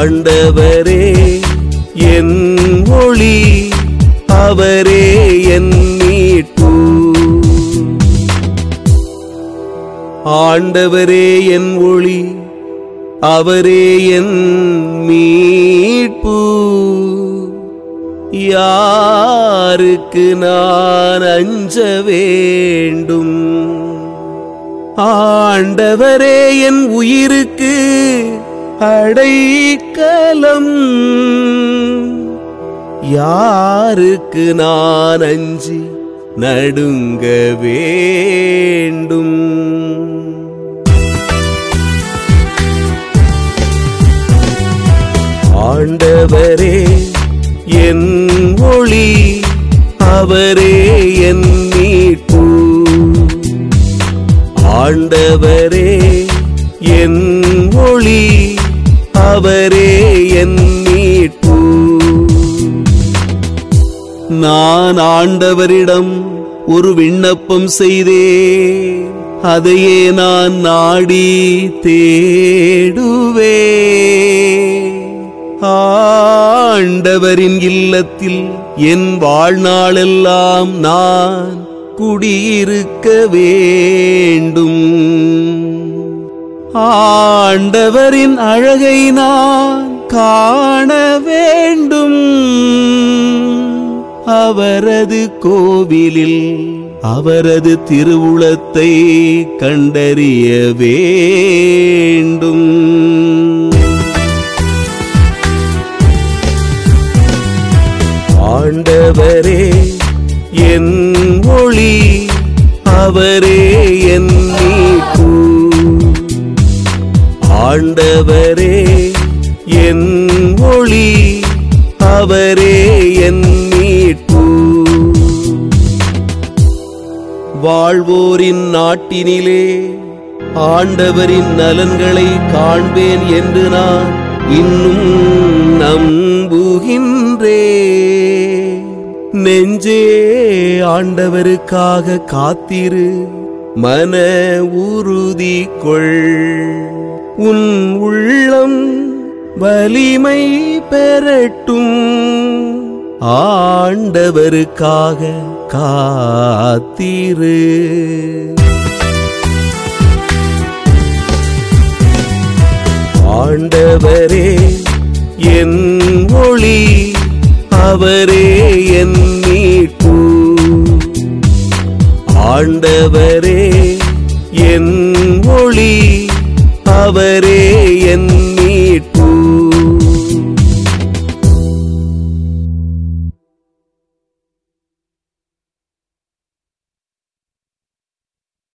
ஆண்டவரே என் ஒளி அவரே என் மீட்பு ஆண்டவரே என் ஒளி அவரே என் மீட்பு யாருக்கு நான் அஞ்ச வேண்டும் ஆண்டவரே என் உயிருக்கு அடைக்கலம் யாருக்கு நான் அஞ்சி நடுங்க வேண்டும் ஆண்டவரே என் ஒளி அவரே என் மீட்பு ஆண்டவரே என் ஒளி அவரே என் மீட்பு நான் ஆண்டவரிடம் ஒரு விண்ணப்பம் செய்தே அதையே நான் நாடி தேடுவே ஆண்டவரின் இல்லத்தில் என் வாழ்நாளெல்லாம் நான் குடியிருக்க வேண்டும் ஆண்டவரின் அழகை நான் காண வேண்டும் அவரது கோவிலில் அவரது திருவுளத்தை கண்டறிய வேண்டும் ஆண்டவரே என் ஒளி அவரே என் மீட்பு ஆண்டவரே என் ஒளி அவரே என் மீட்பு வாழ்வோரின் நாட்டினிலே ஆண்டவரின் நலன்களை காண்பேன் என்று நான் இன்னும் நம்புகின்றே நெஞ்சே ஆண்டவருக்காக காத்திரு மன உறுதி கொள் உன் உள்ளம் வலிமை பெறட்டும் ஆண்டவருக்காக காத்திரு ஆண்டவரே என் ஒளி அவரே என் மீட்பு ஆண்டவரே என் ஒளி அவரே